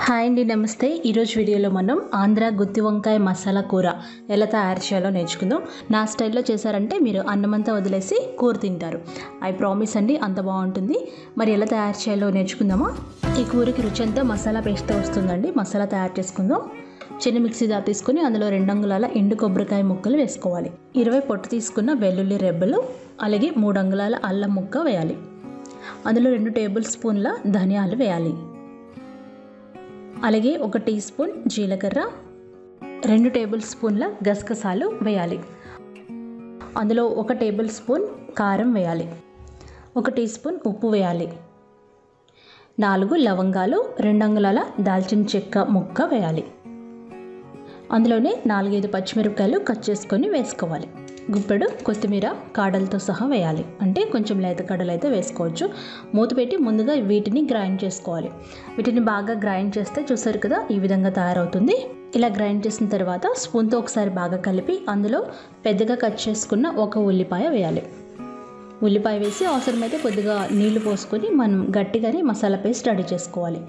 hi అండి నమస్తే ఈరోజు వీడియోలో మనం ఆంధ్ర గుత్తి వంకాయ మసాలా కూర ఎలా తయారు చేయాలో నేర్చుకుందాం నా స్టైల్లో చేశారంటే మీరు అన్నమంతా వదిలేసి కూర తింటారు ఐ ప్రామిస్ అండి అంత బాగుంటుంది మరి ఎలా తయారు చేయాలో నేర్చుకుందామా ఈ కూరకి రుచి అంతా మసాలా పేస్ట్తో వస్తుందండి మసాలా తయారు చేసుకుందాం చిన్న మిక్సీ జార్ తీసుకుని అందులో రెండు అంగుళాల ఎండు కొబ్బరికాయ ముక్కలు వేసుకోవాలి ఇరవై పొట్టు తీసుకున్న వెల్లుల్లి రెబ్బలు అలాగే మూడు అంగుళాల అల్లం ముక్క వేయాలి అందులో రెండు టేబుల్ స్పూన్ల ధనియాలు వేయాలి అలాగే ఒక టీ స్పూన్ జీలకర్ర రెండు టేబుల్ స్పూన్ల గసగసాలు వేయాలి అందులో ఒక టేబుల్ స్పూన్ కారం వేయాలి ఒక టీ స్పూన్ ఉప్పు వేయాలి నాలుగు లవంగాలు రెండు అంగుళాల దాల్చిన చెక్క ముక్క వేయాలి అందులోనే నాలుగైదు పచ్చిమిరపకాయలు కట్ చేసుకొని వేసుకోవాలి గుప్పెడు కొత్తిమీర కాడలతో సహా వేయాలి అంటే కొంచెం లేత కాడలు అయితే వేసుకోవచ్చు మూత పెట్టి ముందుగా వీటిని గ్రైండ్ చేసుకోవాలి వీటిని బాగా గ్రైండ్ చేస్తే చూసారు కదా ఈ విధంగా తయారవుతుంది ఇలా గ్రైండ్ చేసిన తర్వాత స్పూన్తో ఒకసారి బాగా కలిపి అందులో పెద్దగా కట్ చేసుకున్న ఒక ఉల్లిపాయ వేయాలి ఉల్లిపాయ వేసి అవసరమైతే కొద్దిగా నీళ్లు పోసుకొని మనం గట్టిగానే మసాలా పేస్ట్ రెడీ చేసుకోవాలి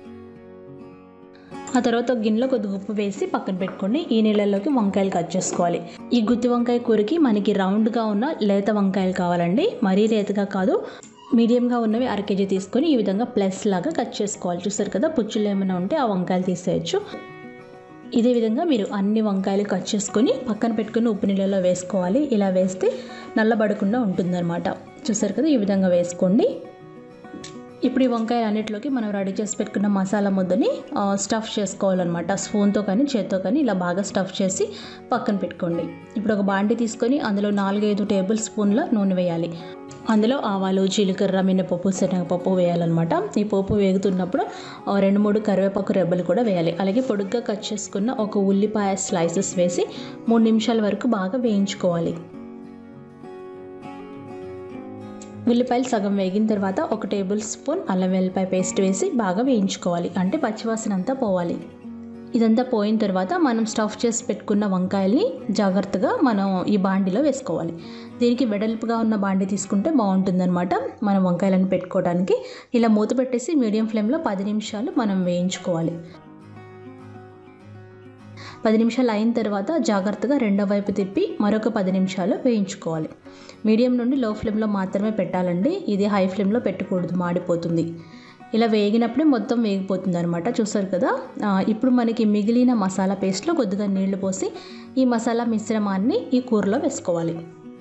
ఆ తర్వాత ఒక గిన్నెలో కొద్దిగా ఉప్పు వేసి పక్కన పెట్టుకోండి ఈ నీళ్ళలోకి వంకాయలు కట్ చేసుకోవాలి ఈ గుత్తి వంకాయ కూరకి మనకి రౌండ్గా ఉన్న లేత వంకాయలు కావాలండి మరీ లేతగా కాదు మీడియంగా ఉన్నవి అర కేజీ తీసుకొని ఈ విధంగా ప్లస్ లాగా కట్ చేసుకోవాలి చూస్తారు కదా పుచ్చులు ఏమైనా ఉంటే ఆ వంకాయలు తీసేయచ్చు ఇదే విధంగా మీరు అన్ని వంకాయలు కట్ చేసుకొని పక్కన పెట్టుకుని ఉప్పు నీళ్ళలో వేసుకోవాలి ఇలా వేస్తే నల్లబడకుండా ఉంటుందన్నమాట చూసారు కదా ఈ విధంగా వేసుకోండి ఇప్పుడు ఈ వంకాయలు అన్నిటిలోకి మనం రెడీ చేసి పెట్టుకున్న మసాలా ముద్దని స్టఫ్ చేసుకోవాలన్నమాట స్పూన్తో కానీ చేత్తో కానీ ఇలా బాగా స్టఫ్ చేసి పక్కన పెట్టుకోండి ఇప్పుడు ఒక బాండి తీసుకొని అందులో నాలుగైదు టేబుల్ స్పూన్ల నూనె వేయాలి అందులో ఆవాలు జీలకర్ర మినపప్పు శనగపప్పు వేయాలన్నమాట ఈ పప్పు వేగుతున్నప్పుడు రెండు మూడు కరివేపాకు రెబ్బలు కూడా వేయాలి అలాగే పొడుగ్గా కట్ చేసుకున్న ఒక ఉల్లిపాయ స్లైసెస్ వేసి మూడు నిమిషాల వరకు బాగా వేయించుకోవాలి ఉల్లిపాయలు సగం వేగిన తర్వాత ఒక టేబుల్ స్పూన్ అల్లం వెల్లిపాయ పేస్ట్ వేసి బాగా వేయించుకోవాలి అంటే పచ్చివాసన అంతా పోవాలి ఇదంతా పోయిన తర్వాత మనం స్టఫ్ చేసి పెట్టుకున్న వంకాయల్ని జాగ్రత్తగా మనం ఈ బాండిలో వేసుకోవాలి దీనికి వెడల్పుగా ఉన్న బాండి తీసుకుంటే బాగుంటుందన్నమాట మనం వంకాయలను పెట్టుకోవడానికి ఇలా మూత పెట్టేసి మీడియం ఫ్లేమ్లో పది నిమిషాలు మనం వేయించుకోవాలి పది నిమిషాలు అయిన తర్వాత జాగ్రత్తగా రెండో వైపు తిప్పి మరొక పది నిమిషాలు వేయించుకోవాలి మీడియం నుండి లో ఫ్లేమ్లో మాత్రమే పెట్టాలండి ఇది హై ఫ్లేమ్లో పెట్టకూడదు మాడిపోతుంది ఇలా వేగినప్పుడే మొత్తం వేగిపోతుంది అనమాట చూసారు కదా ఇప్పుడు మనకి మిగిలిన మసాలా పేస్ట్లో కొద్దిగా నీళ్లు పోసి ఈ మసాలా మిశ్రమాన్ని ఈ కూరలో వేసుకోవాలి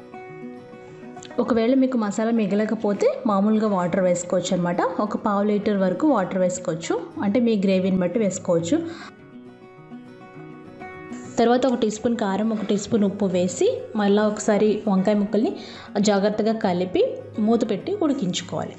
ఒకవేళ మీకు మసాలా మిగలకపోతే మామూలుగా వాటర్ వేసుకోవచ్చు అనమాట ఒక పావు లీటర్ వరకు వాటర్ వేసుకోవచ్చు అంటే మీ గ్రేవీని బట్టి వేసుకోవచ్చు తర్వాత ఒక టీ స్పూన్ కారం ఒక టీ స్పూన్ ఉప్పు వేసి మళ్ళీ ఒకసారి వంకాయ ముక్కల్ని జాగ్రత్తగా కలిపి మూత పెట్టి ఉడికించుకోవాలి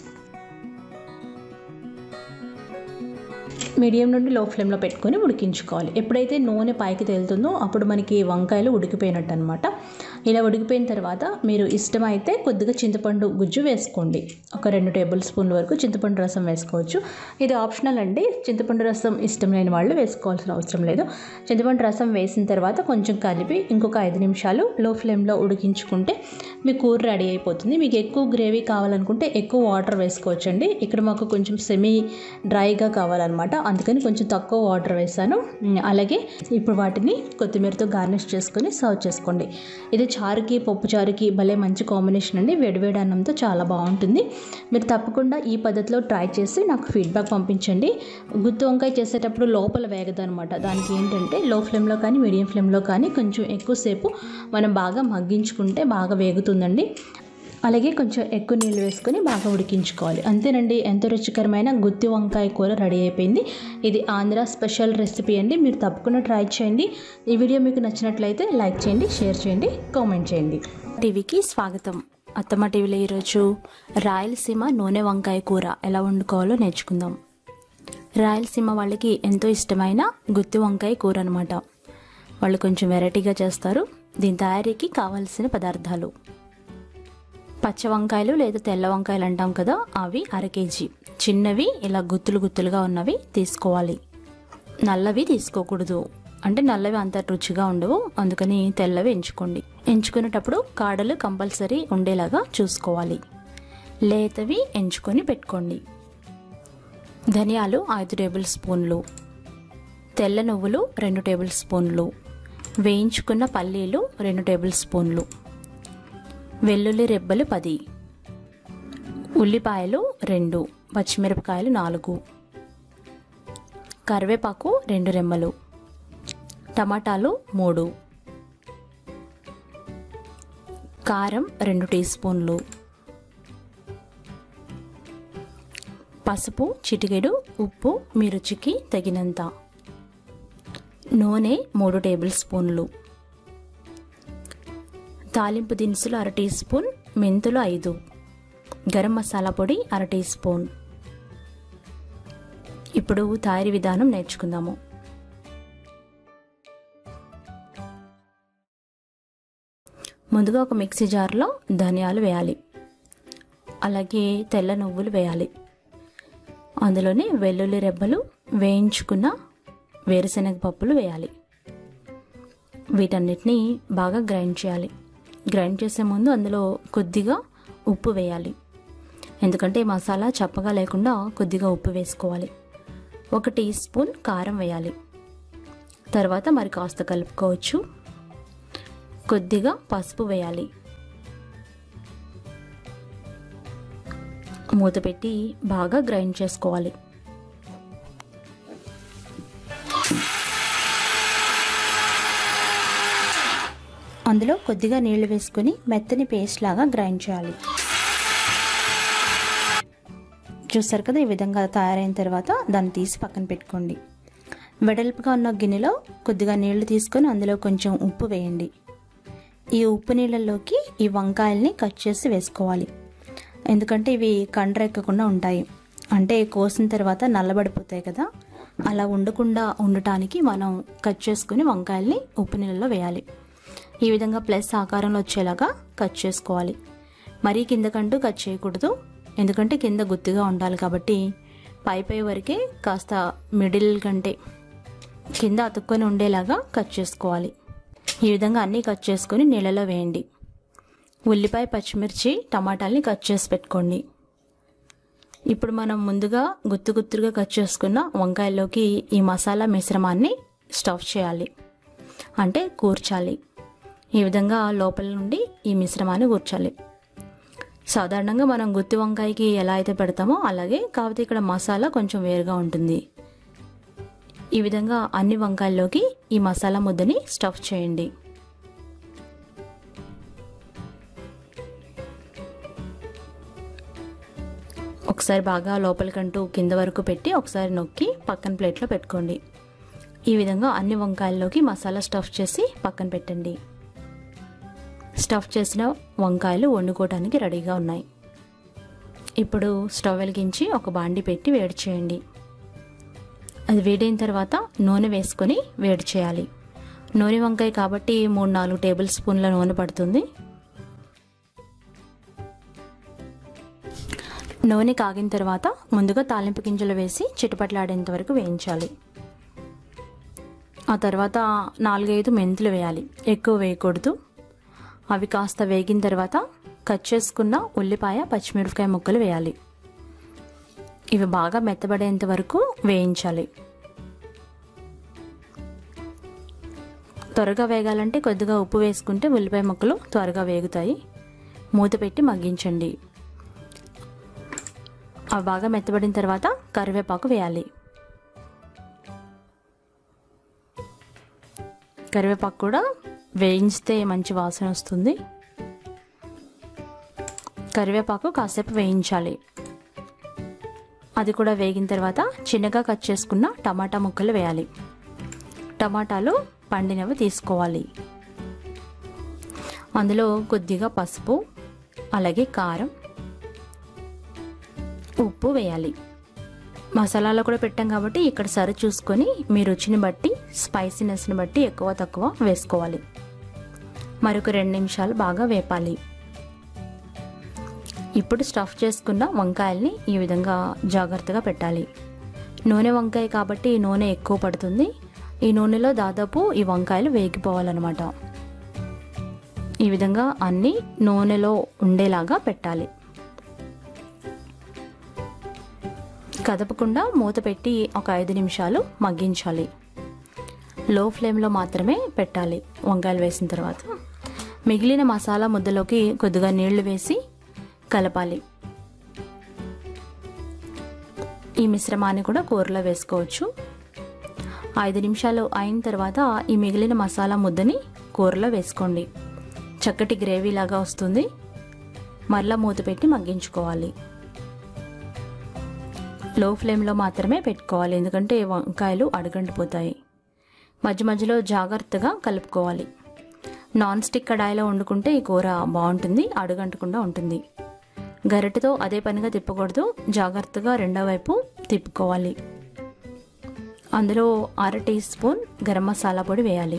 మీడియం నుండి లో ఫ్లేమ్లో పెట్టుకొని ఉడికించుకోవాలి ఎప్పుడైతే నూనె పైకి తేలుతుందో అప్పుడు మనకి వంకాయలు ఉడికిపోయినట్టు అనమాట ఇలా ఉడికిపోయిన తర్వాత మీరు ఇష్టమైతే కొద్దిగా చింతపండు గుజ్జు వేసుకోండి ఒక రెండు టేబుల్ స్పూన్ల వరకు చింతపండు రసం వేసుకోవచ్చు ఇది ఆప్షనల్ అండి చింతపండు రసం ఇష్టం లేని వాళ్ళు వేసుకోవాల్సిన అవసరం లేదు చింతపండు రసం వేసిన తర్వాత కొంచెం కలిపి ఇంకొక ఐదు నిమిషాలు లో ఫ్లేమ్లో ఉడికించుకుంటే మీ కూర రెడీ అయిపోతుంది మీకు ఎక్కువ గ్రేవీ కావాలనుకుంటే ఎక్కువ వాటర్ వేసుకోవచ్చండి ఇక్కడ మాకు కొంచెం సెమీ డ్రైగా కావాలన్నమాట అందుకని కొంచెం తక్కువ వాటర్ వేసాను అలాగే ఇప్పుడు వాటిని కొత్తిమీరతో గార్నిష్ చేసుకొని సర్వ్ చేసుకోండి ఇది చారుకి పప్పు చారుకి భలే మంచి కాంబినేషన్ అండి వేడివేడి అన్నంతో చాలా బాగుంటుంది మీరు తప్పకుండా ఈ పద్ధతిలో ట్రై చేసి నాకు ఫీడ్బ్యాక్ పంపించండి గుత్తి వంకాయ చేసేటప్పుడు లోపల వేగదనమాట దానికి ఏంటంటే లో ఫ్లేమ్లో కానీ మీడియం ఫ్లేమ్లో కానీ కొంచెం ఎక్కువసేపు మనం బాగా మగ్గించుకుంటే బాగా వేగుతుందండి అలాగే కొంచెం ఎక్కువ నీళ్ళు వేసుకొని బాగా ఉడికించుకోవాలి అంతేనండి ఎంతో రుచికరమైన గుత్తి వంకాయ కూర రెడీ అయిపోయింది ఇది ఆంధ్ర స్పెషల్ రెసిపీ అండి మీరు తప్పకుండా ట్రై చేయండి ఈ వీడియో మీకు నచ్చినట్లయితే లైక్ చేయండి షేర్ చేయండి కామెంట్ చేయండి టీవీకి స్వాగతం అత్తమ్మ టీవీలో ఈరోజు రాయలసీమ నూనె వంకాయ కూర ఎలా వండుకోవాలో నేర్చుకుందాం రాయలసీమ వాళ్ళకి ఎంతో ఇష్టమైన గుత్తి వంకాయ కూర అనమాట వాళ్ళు కొంచెం వెరైటీగా చేస్తారు దీని తయారీకి కావాల్సిన పదార్థాలు పచ్చ వంకాయలు లేదా తెల్ల వంకాయలు అంటాం కదా అవి అర కేజీ చిన్నవి ఇలా గుత్తులు గుత్తులుగా ఉన్నవి తీసుకోవాలి నల్లవి తీసుకోకూడదు అంటే నల్లవి అంత రుచిగా ఉండవు అందుకని తెల్లవి ఎంచుకోండి ఎంచుకునేటప్పుడు కాడలు కంపల్సరీ ఉండేలాగా చూసుకోవాలి లేతవి ఎంచుకొని పెట్టుకోండి ధనియాలు ఐదు టేబుల్ స్పూన్లు తెల్ల నువ్వులు రెండు టేబుల్ స్పూన్లు వేయించుకున్న పల్లీలు రెండు టేబుల్ స్పూన్లు వెల్లుల్లి రెబ్బలు పది ఉల్లిపాయలు రెండు పచ్చిమిరపకాయలు నాలుగు కరివేపాకు రెండు రెమ్మలు టమాటాలు మూడు కారం రెండు టీ స్పూన్లు పసుపు చిటికెడు ఉప్పు మీ రుచికి తగినంత నూనె మూడు టేబుల్ స్పూన్లు తాలింపు దినుసులు అర టీ స్పూన్ మెంతులు ఐదు గరం మసాలా పొడి అర టీ స్పూన్ ఇప్పుడు తయారీ విధానం నేర్చుకుందాము ముందుగా ఒక మిక్సీ జార్లో ధనియాలు వేయాలి అలాగే తెల్ల నువ్వులు వేయాలి అందులోనే వెల్లుల్లి రెబ్బలు వేయించుకున్న వేరుశనగ పప్పులు వేయాలి వీటన్నిటిని బాగా గ్రైండ్ చేయాలి గ్రైండ్ చేసే ముందు అందులో కొద్దిగా ఉప్పు వేయాలి ఎందుకంటే మసాలా చప్పగా లేకుండా కొద్దిగా ఉప్పు వేసుకోవాలి ఒక టీ స్పూన్ కారం వేయాలి తర్వాత మరి కాస్త కలుపుకోవచ్చు కొద్దిగా పసుపు వేయాలి మూత పెట్టి బాగా గ్రైండ్ చేసుకోవాలి అందులో కొద్దిగా నీళ్లు వేసుకొని మెత్తని పేస్ట్ లాగా గ్రైండ్ చేయాలి చూస్తారు కదా ఈ విధంగా తయారైన తర్వాత దాన్ని తీసి పక్కన పెట్టుకోండి వెడల్పుగా ఉన్న గిన్నెలో కొద్దిగా నీళ్లు తీసుకొని అందులో కొంచెం ఉప్పు వేయండి ఈ ఉప్పు నీళ్ళల్లోకి ఈ వంకాయల్ని కట్ చేసి వేసుకోవాలి ఎందుకంటే ఇవి కండ్రెక్కకుండా ఉంటాయి అంటే కోసిన తర్వాత నల్లబడిపోతాయి కదా అలా ఉండకుండా ఉండటానికి మనం కట్ చేసుకుని వంకాయల్ని ఉప్పు నీళ్ళలో వేయాలి ఈ విధంగా ప్లస్ ఆకారంలో వచ్చేలాగా కట్ చేసుకోవాలి మరీ కిందకంటూ కట్ చేయకూడదు ఎందుకంటే కింద గుత్తిగా ఉండాలి కాబట్టి పై పై వరకే కాస్త మిడిల్ కంటే కింద అతుక్కొని ఉండేలాగా కట్ చేసుకోవాలి ఈ విధంగా అన్నీ కట్ చేసుకొని నీళ్ళలో వేయండి ఉల్లిపాయ పచ్చిమిర్చి టమాటాలని కట్ చేసి పెట్టుకోండి ఇప్పుడు మనం ముందుగా గుత్తు గుత్తుగా కట్ చేసుకున్న వంకాయల్లోకి ఈ మసాలా మిశ్రమాన్ని స్టఫ్ చేయాలి అంటే కూర్చాలి ఈ విధంగా లోపల నుండి ఈ మిశ్రమాన్ని కూర్చాలి సాధారణంగా మనం గుత్తి వంకాయకి ఎలా అయితే పెడతామో అలాగే కాకపోతే ఇక్కడ మసాలా కొంచెం వేరుగా ఉంటుంది ఈ విధంగా అన్ని వంకాయల్లోకి ఈ మసాలా ముద్దని స్టఫ్ చేయండి ఒకసారి బాగా లోపలికంటూ కింద వరకు పెట్టి ఒకసారి నొక్కి పక్కన ప్లేట్లో పెట్టుకోండి ఈ విధంగా అన్ని వంకాయల్లోకి మసాలా స్టఫ్ చేసి పక్కన పెట్టండి స్టఫ్ చేసిన వంకాయలు వండుకోవడానికి రెడీగా ఉన్నాయి ఇప్పుడు స్టవ్ వెలిగించి ఒక బాండి పెట్టి వేడి చేయండి అది వేడైన తర్వాత నూనె వేసుకొని వేడి చేయాలి నూనె వంకాయ కాబట్టి మూడు నాలుగు టేబుల్ స్పూన్ల నూనె పడుతుంది నూనె కాగిన తర్వాత ముందుగా తాలింపు గింజలు వేసి చిటపట్లాడేంత వరకు వేయించాలి ఆ తర్వాత నాలుగైదు మెంతులు వేయాలి ఎక్కువ వేయకూడదు అవి కాస్త వేగిన తర్వాత కట్ చేసుకున్న ఉల్లిపాయ పచ్చిమిరపకాయ ముక్కలు వేయాలి ఇవి బాగా మెత్తబడేంత వరకు వేయించాలి త్వరగా వేగాలంటే కొద్దిగా ఉప్పు వేసుకుంటే ఉల్లిపాయ ముక్కలు త్వరగా వేగుతాయి మూత పెట్టి మగ్గించండి అవి బాగా మెత్తబడిన తర్వాత కరివేపాకు వేయాలి కరివేపాకు కూడా వేయించితే మంచి వాసన వస్తుంది కరివేపాకు కాసేపు వేయించాలి అది కూడా వేగిన తర్వాత చిన్నగా కట్ చేసుకున్న టమాటా ముక్కలు వేయాలి టమాటాలు పండినవి తీసుకోవాలి అందులో కొద్దిగా పసుపు అలాగే కారం ఉప్పు వేయాలి మసాలాలో కూడా పెట్టాం కాబట్టి ఇక్కడ సరి చూసుకొని మీ రుచిని బట్టి స్పైసీనెస్ని బట్టి ఎక్కువ తక్కువ వేసుకోవాలి మరొక రెండు నిమిషాలు బాగా వేపాలి ఇప్పుడు స్టఫ్ చేసుకున్న వంకాయల్ని ఈ విధంగా జాగ్రత్తగా పెట్టాలి నూనె వంకాయ కాబట్టి నూనె ఎక్కువ పడుతుంది ఈ నూనెలో దాదాపు ఈ వంకాయలు వేగిపోవాలన్నమాట ఈ విధంగా అన్నీ నూనెలో ఉండేలాగా పెట్టాలి కదపకుండా మూత పెట్టి ఒక ఐదు నిమిషాలు మగ్గించాలి లో ఫ్లేమ్లో మాత్రమే పెట్టాలి వంకాయలు వేసిన తర్వాత మిగిలిన మసాలా ముద్దలోకి కొద్దిగా నీళ్లు వేసి కలపాలి ఈ మిశ్రమాన్ని కూడా కూరలో వేసుకోవచ్చు ఐదు నిమిషాలు అయిన తర్వాత ఈ మిగిలిన మసాలా ముద్దని కూరలో వేసుకోండి చక్కటి గ్రేవీ లాగా వస్తుంది మరలా మూత పెట్టి మగ్గించుకోవాలి లో ఫ్లేమ్లో మాత్రమే పెట్టుకోవాలి ఎందుకంటే వంకాయలు అడుగంటిపోతాయి మధ్య మధ్యలో జాగ్రత్తగా కలుపుకోవాలి నాన్ స్టిక్ కడాయిలో వండుకుంటే ఈ కూర బాగుంటుంది అడుగంటకుండా ఉంటుంది గరిటెతో అదే పనిగా తిప్పకూడదు జాగ్రత్తగా రెండో వైపు తిప్పుకోవాలి అందులో అర టీ స్పూన్ గరం మసాలా పొడి వేయాలి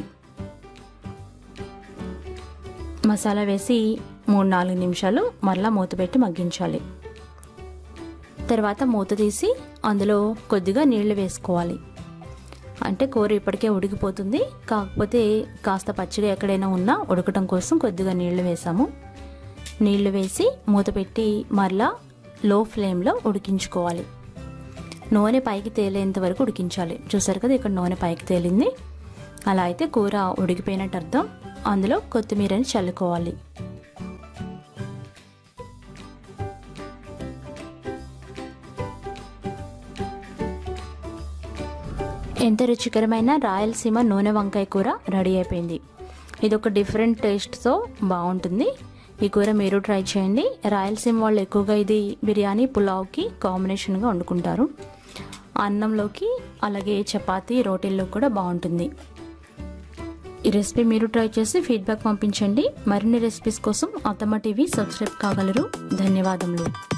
మసాలా వేసి మూడు నాలుగు నిమిషాలు మరలా మూత పెట్టి మగ్గించాలి తర్వాత మూత తీసి అందులో కొద్దిగా నీళ్లు వేసుకోవాలి అంటే కూర ఇప్పటికే ఉడికిపోతుంది కాకపోతే కాస్త పచ్చిగా ఎక్కడైనా ఉన్నా ఉడకటం కోసం కొద్దిగా నీళ్లు వేసాము నీళ్లు వేసి మూత పెట్టి మరలా లో ఫ్లేమ్లో ఉడికించుకోవాలి నూనె పైకి తేలేంత వరకు ఉడికించాలి చూసారు కదా ఇక్కడ నూనె పైకి తేలింది అలా అయితే కూర ఉడికిపోయినట్టు అర్థం అందులో కొత్తిమీరని చల్లుకోవాలి ఎంత రుచికరమైన రాయలసీమ నూనె వంకాయ కూర రెడీ అయిపోయింది ఇది ఒక డిఫరెంట్ టేస్ట్తో బాగుంటుంది ఈ కూర మీరు ట్రై చేయండి రాయలసీమ వాళ్ళు ఎక్కువగా ఇది బిర్యానీ పులావ్కి కాంబినేషన్గా వండుకుంటారు అన్నంలోకి అలాగే చపాతీ రోటీల్లో కూడా బాగుంటుంది ఈ రెసిపీ మీరు ట్రై చేసి ఫీడ్బ్యాక్ పంపించండి మరిన్ని రెసిపీస్ కోసం అత్తమ్మ టీవీ సబ్స్క్రైబ్ కాగలరు ధన్యవాదములు